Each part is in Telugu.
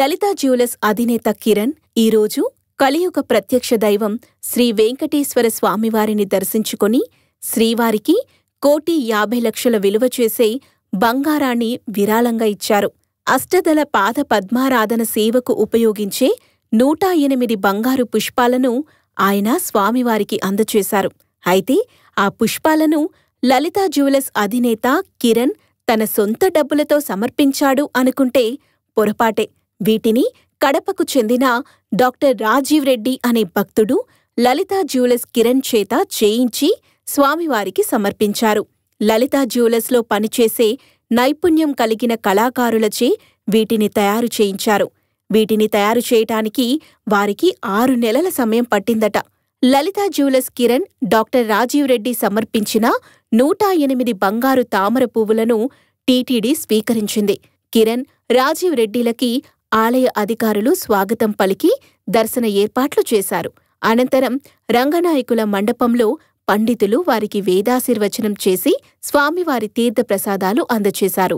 లలితా జ్యువెలర్స్ అధినేత కిరణ్ ఈరోజు కలియుగ ప్రత్యక్ష దైవం శ్రీ వెంకటేశ్వర స్వామివారిని దర్శించుకొని శ్రీవారికి కోటి యాభై లక్షల విలువ చేసే బంగారాన్ని విరాళంగా ఇచ్చారు అష్టదల పాద పద్మారాధన సేవకు ఉపయోగించే నూట ఎనిమిది బంగారు పుష్పాలను ఆయన స్వామివారికి అందచేశారు అయితే ఆ పుష్పాలను లలితా జ్యువెలర్స్ అధినేత కిరణ్ తన సొంత డబ్బులతో సమర్పించాడు అనుకుంటే పొరపాటే వీటిని కడపకు చెందిన డాక్టర్ రాజీవ్ రెడ్డి అనే భక్తుడు లలితా జ్యువెలర్స్ కిరణ్ చేత చేయించి స్వామివారికి సమర్పించారు లలితా జ్యువెలర్స్లో పనిచేసే నైపుణ్యం కలిగిన కళాకారులచే వీటిని తయారు చేయించారు వీటిని తయారు చేయటానికి వారికి ఆరు నెలల సమయం పట్టిందట లలితా జ్యువెలర్స్ కిరణ్ డాక్టర్ రాజీవ్ రెడ్డి సమర్పించిన నూట ఎనిమిది బంగారు తామర పువ్వులను టీటీడీ స్వీకరించింది కిరణ్ రాజీవ్ రెడ్డిలకి ఆలయ అధికారులు స్వాగతం పలికి దర్శన ఏర్పాట్లు చేశారు అనంతరం రంగనాయకుల మండపంలో పండితులు వారికి వేదాశీర్వచనం చేసి స్వామివారి తీర్థప్రసాదాలు అందచేశారు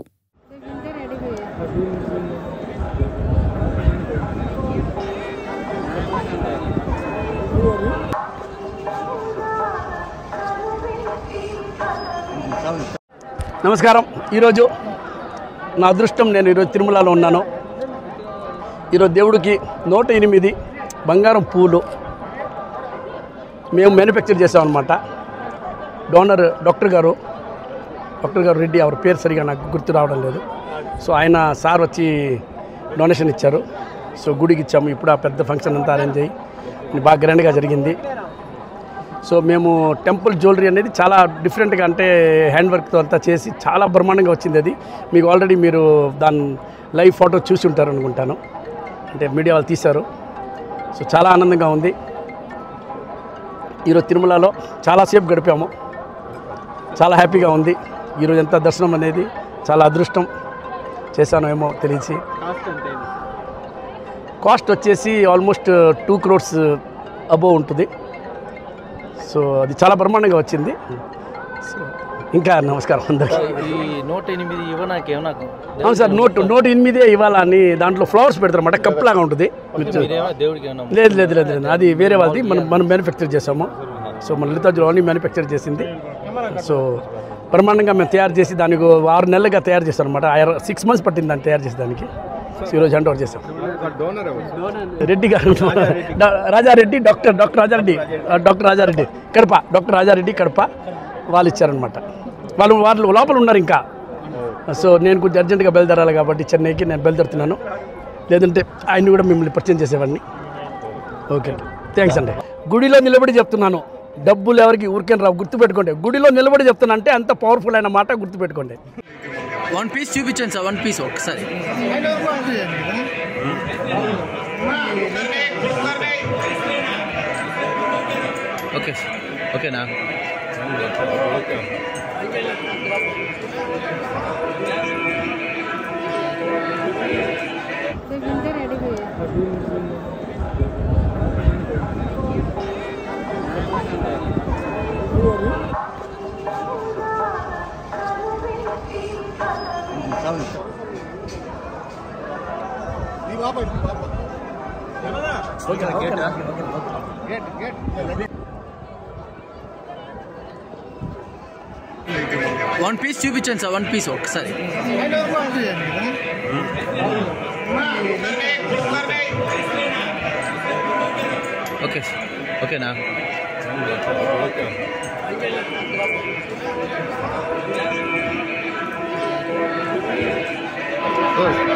నమస్కారం ఈరోజు నా అదృష్టం నేను ఈరోజు తిరుమలలో ఉన్నాను ఈరోజు దేవుడికి నూట ఎనిమిది బంగారం పూలు మేము మ్యానుఫ్యాక్చర్ చేసామన్నమాట డోనర్ డాక్టర్ గారు డాక్టర్ గారు రెడ్డి ఎవరి పేరు సరిగా నాకు గుర్తు రావడం లేదు సో ఆయన సార్ వచ్చి డొనేషన్ ఇచ్చారు సో గుడికి ఇచ్చాము ఇప్పుడు ఆ పెద్ద ఫంక్షన్ అంతా అరేంజ్ అయ్యి బాగా గ్రాండ్గా జరిగింది సో మేము టెంపుల్ జ్యువెలరీ అనేది చాలా డిఫరెంట్గా అంటే హ్యాండ్ వర్క్తో అంతా చేసి చాలా బ్రహ్మాండంగా వచ్చింది అది మీకు ఆల్రెడీ మీరు దాని లైవ్ ఫోటో చూసి ఉంటారు అనుకుంటాను అంటే మీడియా వాళ్ళు తీశారు సో చాలా ఆనందంగా ఉంది ఈరోజు తిరుమలలో చాలాసేపు గడిపాము చాలా హ్యాపీగా ఉంది ఈరోజు ఎంత దర్శనం అనేది చాలా అదృష్టం చేశాను ఏమో తెలిసి కాస్ట్ వచ్చేసి ఆల్మోస్ట్ టూ క్రోర్స్ అబోవ్ ఉంటుంది సో అది చాలా బ్రహ్మాండంగా వచ్చింది సో ఇంకా నమస్కారం అందరికీ ఈ నూట ఎనిమిది ఇవ్వ నాకేమో నాకు అవును సార్ నోట్ నోట్ ఎనిమిదే ఇవ్వాలని దాంట్లో ఫ్లవర్స్ పెడతారు అన్నమాట కప్ లాగా ఉంటుంది మీరేమో దేవుడికి ఏమన్నా లేదు లేదు లేదు లేదు అది వేరే వాళ్ళది మనం మనం మ్యానుఫ్యాక్చర్ చేసాము సో మన లలితా జ్యువెలరీ మ్యానుఫ్యాక్చర్ చేసింది సో బ్రహ్మాండంగా మేము తయారు చేసి దానికి ఓ ఆరు నెలలుగా తయారు చేస్తాం అనమాట సిక్స్ మంత్స్ పట్టింది దాన్ని తయారు చేసి దానికి సో ఈరోజు హ్యాండ్ ఓవర్ చేసాం రెడ్డి గారు డా- రాజారెడ్డి డాక్టర్ డాక్టర్ రాజారెడ్డి ఆ, డాక్టర్ రాజారెడ్డి కడప డాక్టర్ రాజారెడ్డి కడప వాళ్ళు ఇచ్చారనమాట వాళ్ళు వాళ్ళు లోపల ఉన్నారు ఇంకా సో నేను కొంచెం అర్జెంటుగా బయలుదేరాలి కాబట్టి చెన్నైకి నేను బయలుదేరుతున్నాను లేదంటే ఆయన్ని కూడా మిమ్మల్ని పరిచయం చేసేవాడిని ఓకే థ్యాంక్స్ అండి గుడిలో నిలబడి చెప్తున్నాను డబ్బులు ఎవరికి ఊరికే రావు గుర్తుపెట్టుకోండి గుడిలో నిలబడి చెప్తున్నా అంటే అంత పవర్ఫుల్ అయిన మాట గుర్తుపెట్టుకోండి వన్ పీస్ చూపించండి సార్ వన్ పీస్ ఒకసారి ఓకే సార్ ఓకేనా వన్ పీస్ చూపించండి సార్ వన్ పీస్ ఒకసారి ఓకే సార్ ఓకేనా ఓ